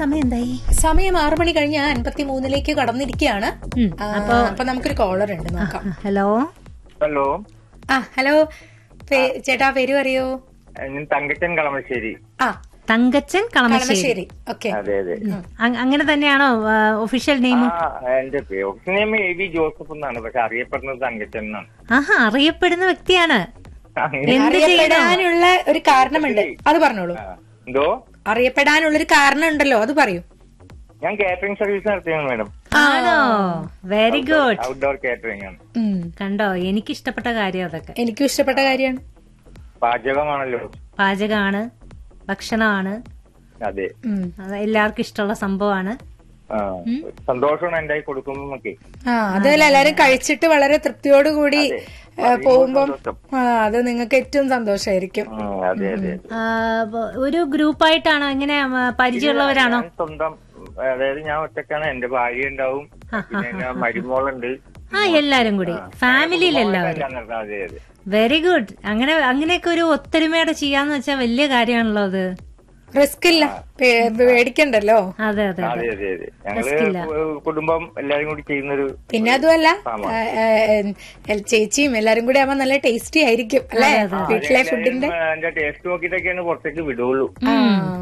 സമയം എന്തായി സമയം ആറു മണി കഴിഞ്ഞ് അൻപത്തി മൂന്നിലേക്ക് കടന്നിരിക്കുകയാണ് ഉം, ആ, അപ്പൊ നമുക്കൊരു കോളർ ഉണ്ട് നോക്കാം ഹലോ ഹലോ ആ ഹലോ പേ- ചേട്ടാ പേര് പറയൂ ഞാൻ തങ്കച്ചൻ കളമശ്ശേരി ആ തങ്കച്ചൻ കളമശ്ശേരി കളമശ്ശേരി ഓക്കെ അതെ അതെ അ- അങ്ങനെ തന്നെയാണോ ഒഫീഷ്യൽ നെയിം ആ എന്റെ office name A V Joseph എന്നാണ് പക്ഷെ അറിയപ്പെടുന്നത് തങ്കച്ചൻ എന്നാണ് ആഹാ അറിയപ്പെടുന്ന വ്യക്തിയാണ് അങ്ങനെ എന്ത് ചെയ്യണം അറിയപ്പെടാനുള്ള ഒരു കാരണമുണ്ട് അത് പറഞ്ഞോളൂ ആ. എന്തോ അറിയപ്പെടാനുള്ള ഒരു കാരണം ഉണ്ടല്ലോ അത് പറയൂ ഞാൻ കാറ്ററിംഗ് സർവീസ് നടത്തിയാണ് മാഡം ആണോ വെരി ഗുഡ് ഔട്ട്ഡോർ കാറ്ററിംഗ് ആണ് ഉം. കണ്ടോ എനിക്ക് ഇഷ്ടപ്പെട്ട കാര്യം അതൊക്കെ എനിക്കും ഇഷ്ടപ്പെട്ട കാര്യമാണ് പാചകമാണല്ലോ പാചകമാണ് ഭക്ഷണമാണ് അതെ ഉം. അത് എല്ലാവർക്കും ഇഷ്ടമുള്ള സംഭവമാണ് ആ സന്തോഷമാണ് എന്റെ കയ്യിൽ കൊടുക്കുന്നതൊക്കെ ആ അതല്ല എല്ലാരും കഴിച്ചിട്ട് വളരെ തൃപ്തിയോടുകൂടി ഏ, പോകുമ്പം ആ അത് നിങ്ങൾക്ക് ഏറ്റവും സന്തോഷമായിരിക്കും ഉം, അതെ അതെ ആ, ബ- ഒരു ഗ്രൂപ്പായിട്ടാണോ എങ്ങനെ ആ, പരിചയമുള്ളവരാണോ ഞാൻ സ്വന്തം അതായത് ഞാൻ ഒറ്റക്കാണ് എന്റെ ഭാര്യ ഉണ്ടാവും പിന്നെ എന്റെ മരുമോളുണ്ട് ആ എല്ലാരും കൂടി ഫാമിലിയിൽ എല്ലാവരും എല്ലാം നടത്തും. അതെ അതെ വെരി ഗുഡ് അങ്ങനെ അങ്ങനെയൊക്കെ ഒരു ഒത്തൊരുമയോടെ ചെയ്യാന്ന് വെച്ചാൽ വലിയ കാര്യമാണല്ലോ അത് റിസ്ക് ഇല്ല പേ- പേടിക്കണ്ടല്ലോ അതെ അതെ അതെ അതെ അതെ ഞങ്ങള് കുടുംബം എല്ലാരും കൂടി ചെയ്യുന്നൊരു പിന്നെ അതുമല്ല ഏ, ഏ, ചേച്ചിയും എല്ലാരും കൂടി ആവുമ്പോ നല്ല ടേസ്റ്റി ആയിരിക്കും അല്ലെ വീട്ടിലെ ഫുഡിന്റെ എന്റെ ടേസ്റ്റ് നോക്കിയിട്ടൊക്കെയാണ് പുറത്തേക്ക് വിടുള്ളൂ ആ.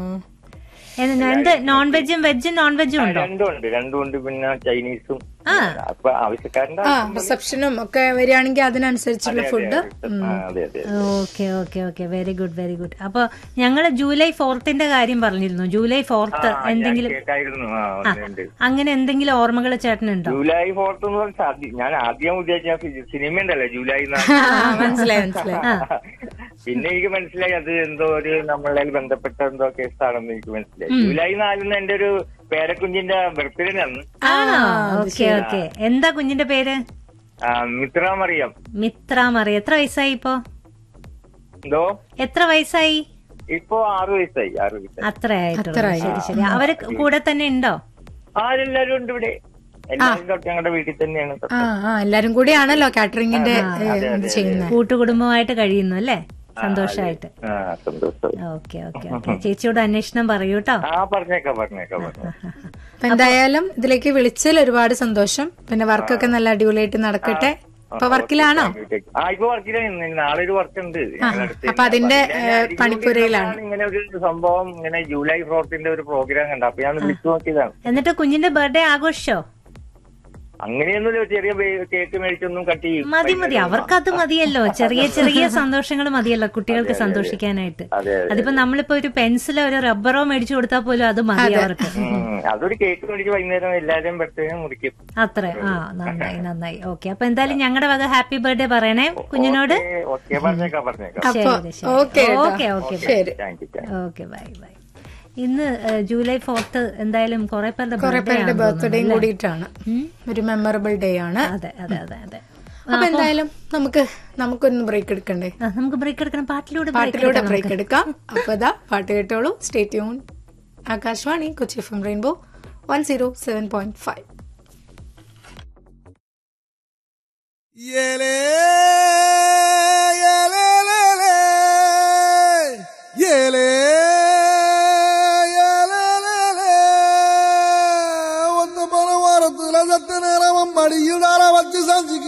എന്ത് എന്ത് നോൺ വെജും വെജും നോൺ വെജും ഉണ്ടോ രണ്ടും ഉണ്ട് രണ്ടും ഉണ്ട് പിന്നെ ചൈനീസും അപ്പൊ ആവശ്യക്കാരന്റെ ആ റിസപ്ഷനും ഒക്കെ വരികയാണെങ്കിൽ അതിനനുസരിച്ചുള്ള ഫുഡ് ആ, അതെ അതെ okay okay okay very good very good അപ്പൊ ഞങ്ങള് ജൂലൈ ഫോർത്തിന്റെ കാര്യം പറഞ്ഞിരുന്നു ജൂലൈ ഫോർത്ത് എന്തെങ്കിലും കേട്ടായിരുന്നു ആ ഉണ്ട്, ഉണ്ട് അങ്ങനെ എന്തെങ്കിലും ഓർമ്മകൾ ചേട്ടനുണ്ടോ ജൂലൈ ഫോർത്ത് എന്ന് പറഞ്ഞാൽ ആദ്യം- ഞാൻ ആദ്യം വിചാരിച്ച സിനിമ ഉണ്ടല്ലോ ജൂലൈ നാല്. ആ, മനസ്സിലായി മനസ്സിലായി പിന്നെ എനിക്ക് മനസ്സിലായി അത് എന്തോ ഒരു നമ്മളെ ബന്ധപ്പെട്ട എന്തോ കേസാണെന്ന് എനിക്ക് മനസ്സിലായി ജൂലൈ നാലിന് എന്റെ ഒരു പേരക്കുഞ്ഞിന്റെ ബർത്ത്ഡേ ആണ് ആണോ ഓക്കെ ഓക്കെ എന്താ കുഞ്ഞിന്റെ പേര് ആ, മിത്ര മറിയം മിത്ര മറി എത്ര വയസ്സായി ഇപ്പോ എന്തോ എത്ര വയസ്സായി ഇപ്പൊ ആറു വയസ്സായി ആറു വയസ്സായി അത്ര ആയിട്ടുള്ളൂ ശരി ശരി അവര് കൂടെ തന്നെ ഉണ്ടോ ആരെല്ലാരും ഉണ്ട് ഇവിടെ എല്ലാവരും തൊട്ട് ഞങ്ങളുടെ വീട്ടിൽ തന്നെയാണ് തൊട്ട്. ആ ആ എല്ലാരും കൂടിയാണല്ലോ കാറ്ററിംഗിന്റെ ഇത് ചെയ്യുന്നത് കൂട്ടുകുടുംബമായിട്ട് കഴിയുന്നു അല്ലേ സന്തോഷമായിട്ട് ആ സന്തോഷം ഓക്കെ ഓക്കെ ഓക്കെ ചേച്ചിയോട് അന്വേഷണം പറയൂ കേട്ടോ ആ പറഞ്ഞേക്കാം പറഞ്ഞേക്കാം പറഞ്ഞേക്കാം അപ്പൊ എന്തായാലും ഇതിലേക്ക് വിളിച്ചതിൽ ഒരുപാട് സന്തോഷം പിന്നെ വർക്കൊക്കെ നല്ല അടിപൊളിയായിട്ട് നടക്കട്ടെ ഇപ്പൊ വർക്കിലാണോ ആ ഇപ്പൊ വർക്കിലാണ് നാളെ ഒരു വർക്ക് ഉണ്ട് ഞങ്ങളുടെ അടുത്ത്. അപ്പൊ അതിന്റെ അപ്പൊ ഞാൻ ഏ, പണിപ്പുരയിലാണ് ഇങ്ങനെ ഒരു സംഭവം ഇങ്ങനെ ജൂലൈ ഫോർത്തിന്റെ ഒരു പ്രോഗ്രാം കണ്ട അപ്പൊ ഞാൻ വിളിച്ചു നോക്കിയതാണ് എന്നിട്ട് കുഞ്ഞിന്റെ ബർത്ത്ഡേ ആഘോഷിച്ചോ അങ്ങനെയൊന്നുമില്ല ചെറിയ ബേ- കേക്ക് മേടിച്ചൊന്നും കട്ട് ചെയ്യും മതി മതി അവർക്കത് മതിയല്ലോ ചെറിയ ചെറിയ സന്തോഷങ്ങൾ മതിയല്ലോ കുട്ടികൾക്ക് സന്തോഷിക്കാനായിട്ട് അതെ അതെ അതിപ്പോ നമ്മളിപ്പോ ഒരു പെൻസിലോ ഒരു റബ്ബറോ മേടിച്ചു കൊടുത്താൽ പോലും അത് മതി അവർക്ക് ഉം, അതൊരു കേക്ക് മേടിച്ച് വൈകുന്നേരം എല്ലാവരും ബർത്ത്ഡേ മുറിക്കും അത്ര ആ നന്നായി നന്നായി ഓക്കെ അപ്പൊ എന്തായാലും ഞങ്ങളുടെ വക ഹാപ്പി ബർത്ത്ഡേ പറയണേ കുഞ്ഞിനോട് ഓക്കെ പറഞ്ഞേക്കാം പറഞ്ഞേക്കാം അപ്പൊ ശരി ശരി ഓക്കെ ഓക്കെ ഓക്കെ ശരി thank you okay bye bye ഇന്ന് ഏഹ്, ജൂലൈ ഫോർത്ത് എന്തായാലും കുറെ പേരുടെ കുറെ birthday പേരുടെ ആണെന്ന് ബർത്ത്ഡേയും തോന്നുന്നു, കൂടിയിട്ടാണ് ഒരു മെമ്മറബിൾ ഡേ ആണ് അല്ലേ? അതെ അതെ അതെ അതെ അപ്പൊ എന്തായാലും നമുക്ക് നമുക്കൊന്ന് ബ്രേക്ക് എടുക്കണ്ടേ ആ, നമുക്ക് ബ്രേക്ക് എടുക്കണം പാട്ടിലൂടെ break പാട്ടിലൂടെ എടുക്കണം ബ്രേക്ക് എടുക്കാം അപ്പൊ ഇതാ പാട്ട് കേട്ടോളൂ stay tune Akashvani Kochi F M rainbow one zero seven point five Yeah.